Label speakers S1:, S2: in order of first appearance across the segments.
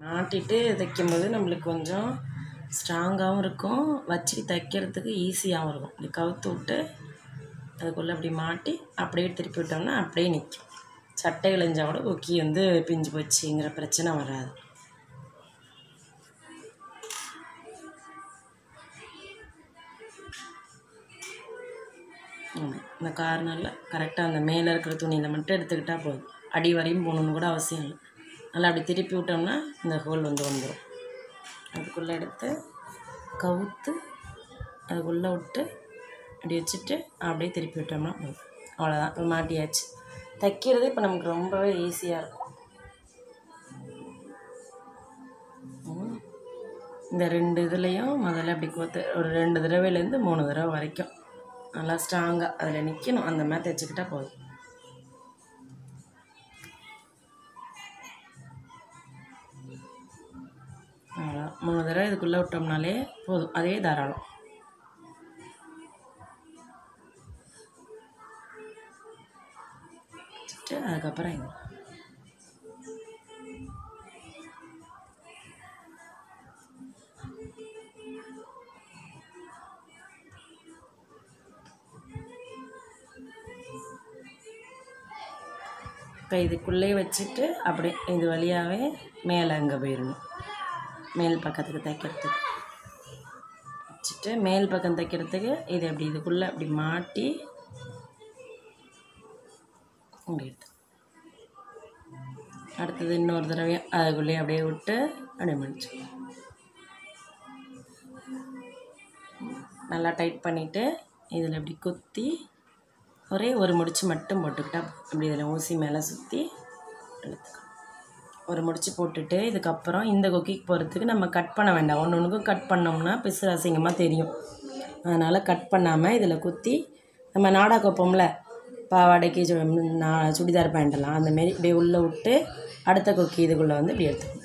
S1: மாட்டிட்டு தைக்கும்போது நம்மளுக்கு கொஞ்சம் ஸ்ட்ராங்காகவும் இருக்கும் வச்சு தைக்கிறதுக்கு ஈஸியாகவும் இருக்கும் இப்படி கவுத்து விட்டு அதுக்குள்ளே அப்படி மாட்டி அப்படியே திருப்பி விட்டோம்னா அப்படியே நிற்கும் சட்டை இழைஞ்சா கூட கொக்கி வந்து பிஞ்சு போச்சுங்கிற பிரச்சனை வராது ஆமாம் இந்த கார்னரில் கரெக்டாக அந்த மேலே இருக்கிற துணியில் மட்டும் எடுத்துக்கிட்டால் போதும் அடி வரையும் போகணுன்னு கூட அவசியம் இல்லை நல்லா அப்படி திருப்பி விட்டோம்னா இந்த ஹோல் வந்து வந்துடும் அதுக்குள்ளே எடுத்து கவுத்து அதுக்குள்ளே விட்டு அப்படி வச்சுட்டு அப்படியே திருப்பி விட்டோம்னா போதும் அவ்வளோதான் இப்போ மாட்டியாச்சு தைக்கிறது இப்போ நமக்கு ரொம்பவே ஈஸியாக இருக்கும் ம். இந்த ரெண்டு இதுலேயும் முதல்ல அப்படி கோத்து ஒரு ரெண்டு தடவைலேருந்து மூணு தடவை வரைக்கும் நல்லா ஸ்ட்ராங்காக அதில் நிற்கணும் அந்த மாதிரி தைச்சிக்கிட்டா போதும் அவ்வளோதான் மூணு தடவை இதுக்குள்ளே விட்டோம்னாலே போதும் அதே தாராளம் வச்சுட்டு அதுக்கப்புறம் இது இப்போ இதுக்குள்ளே வச்சுட்டு அப்படியே இது வழியாகவே மேலே அங்கே போயிடணும் மேல் பக்கத்துக்கு தைக்கிறதுக்கு வச்சுட்டு மேல் பக்கம் தைக்கிறதுக்கு இது அப்படி இதுக்குள்ளே அப்படி மாட்டி இங்கே எடுத்து அடுத்தது இன்னொரு தடவையும் அதுக்குள்ளேயே அப்படியே விட்டு அப்படியே முடிச்சு நல்லா டைட் பண்ணிவிட்டு இதில் இப்படி குத்தி ஒரே ஒரு முடிச்சு மட்டும் போட்டுக்கிட்டா போதும். இப்படி இதில் ஊசி மேலே சுற்றி எடுத்துக்கலாம் ஒரு முடிச்சு போட்டுட்டு இதுக்கப்புறம் இந்த கொக்கிக்கு போகிறதுக்கு நம்ம கட் பண்ண வேண்டாம் ஒன்று ஒன்றுக்கும் கட் பண்ணோம்னா பிசு அசிங்கமாக தெரியும் அதனால் கட் பண்ணாமல் இதில் குத்தி நம்ம நாடா கொப்போம்ல பாவாடைக்கு சு நான் சுடிதார் பேண்ட்டெல்லாம் அந்தமாரி இப்படியே உள்ளே விட்டு அடுத்த கொக்கி இதுக்குள்ளே வந்து இப்படி எடுத்துக்கணும்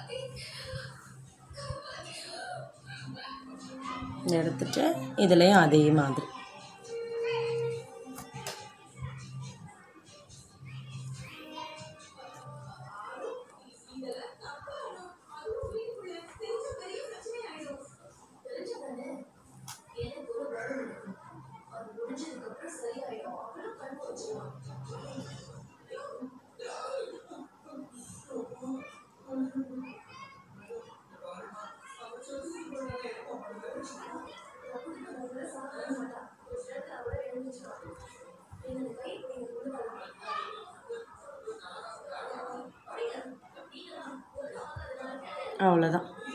S1: இதை எடுத்துட்டு இதுலேயும் அதே மாதிரி அவ்வளோதான்